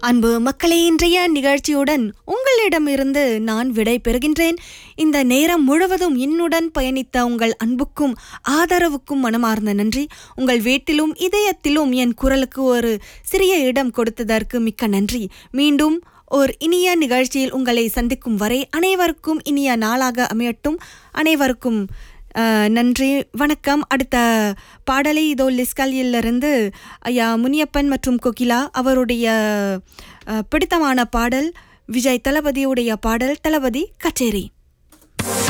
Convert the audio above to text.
அன்பு மக்களே இன்றைய நிகழ்ச்சியுடன் உங்களிடமிருந்து நான் விடை பெறுகின்றேன் இந்த நேரம் முழுவதும் என்னுடன் பயணித்த உங்கள் அன்புக்கும் ஆதரவுக்கும் மனமார்ந்த நன்றி உங்கள் வீட்டிலும் இதயத்திலும் என் குரலுக்கு ஒரு சிறிய இடம் கொடுத்ததற்கு மிக்க நன்றி மீண்டும் ஒரு இனிய நிகழ்ச்சியில் உங்களை சந்திக்கும் வரை அனைவருக்கும் இனிய நாளாக அமையட்டும் அனைவருக்கும் அஹ், நன்றி வணக்கம் அடுத்த பாடலை இதோ லிஸ்கல்யிலிருந்து ஐயா முனியப்பன் மற்றும் கோகிலா அவருடைய அஹ், பிடித்தமான பாடல் விஜய் தளபதியுடைய பாடல் தளபதி கச்சேரி